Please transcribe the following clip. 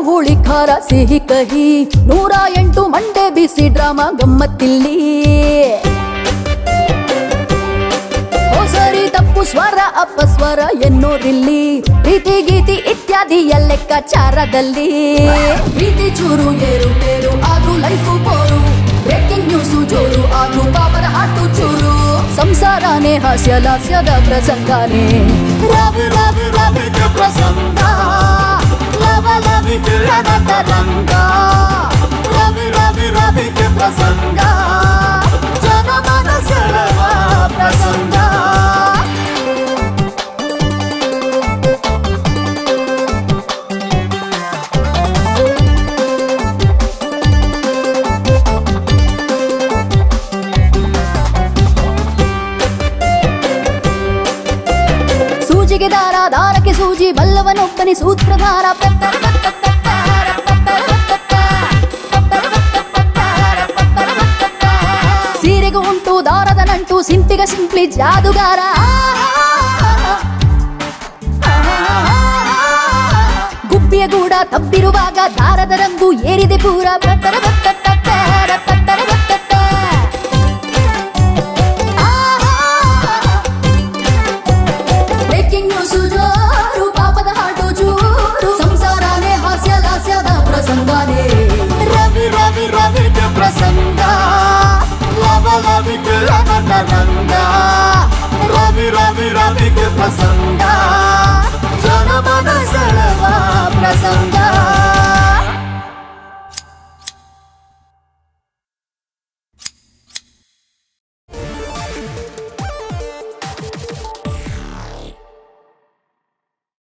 ಹುಳಿ ಖಾರ ಸಿಹಿ ಕಹಿ ನೂರ ಎಂಟು ಮಂಡೆ ಬಿಸಿ ಡ್ರಾಮಾ ಗಮ್ಮತ್ತಿಲ್ಲಿ ಓ ಸರಿ ತಪ್ಪು ಸ್ವರ ಅಪಸ್ವರ ಎನ್ನೋರಿಲ್ಲಿ ಪ್ರೀತಿ ಗೀತಿ ಇತ್ಯಾದಿ ಲೆಕ್ಕಾಚಾರದಲ್ಲಿ ಪ್ರೀತಿ ಚೂರು ಏರು ಪೇರು ಆದ್ರೂ ಲೈಫು ಬೋರು ಬ್ರೇಕಿಂಗ್ ನ್ಯೂಸು ಜೋರು ಆದ್ರೂ ಪಾಪದ ಹಾಟು ಚೂರು ಸಂಸಾರನೇ ಹಾಸ್ಯ ಲಾಸ್ಯದ ಪ್ರಸಂಗನೇ ರವಿ ರವಿ ರವಿಗೆ ಪ್ರಸಂಗ ಲವ ಲವಿಗೆ ತರಂಗ ರವಿ ರವಿ ರವಿಗೆ ಪ್ರಸಂಗ ಜನಮನ ಸೆಳೆವ ಪ್ರಸಂಗ ಸೂಜಿಗೆ ದಾರ ದಾರಕ್ಕೆ ಸೂಜಿ ಬಲ್ಲವನೊಬ್ಬನಿ ಸೂತ್ರಧಾರ ಪತ್ತರ ಪತ್ತ ಪತ್ತಾರ ಪತ್ತರ ಪತ್ತ ಪತ್ತರ ಪತ್ತ ಪತ್ತಾರ ಪತ್ತರ ಪತ್ತ ಸೀರೆಗೂ ಉಂಟು ದಾರದ ನಂಟು ಸಿಂಪಿಗ ಸಿಂಪ್ಲಿ ಜಾದುಗಾರ ಗುಬ್ಬಿಯ ಗೂಡ ತಬ್ಬಿರುವಾಗ ದಾರದ ರಂಗು ಏರಿದೆ ಪೂರ ಪತ್ತರ ಪತ್ತ ಪತ್ತಾರ ಪತ್ತರ ಪತ್ತ ಬ್ರೇಕಿಂಗ್ ನ್ಯೂಸ್ ಜೋರು ಪಾಪದ ಹಾಟು ಜೋರು ಸಂಸಾರನೇ ಹಾಸ್ಯ ಲಾಸ್ಯದ ಪ್ರಸಂಗನೇ ರವಿ ರವಿ ರವಿಗೆ ಪ್ರಸಂಗ ಲವ ಲವಿಗೆ ರಂಗ ರವಿ ರವಿ ರವಿಗೆ ಪ್ರಸಂಗ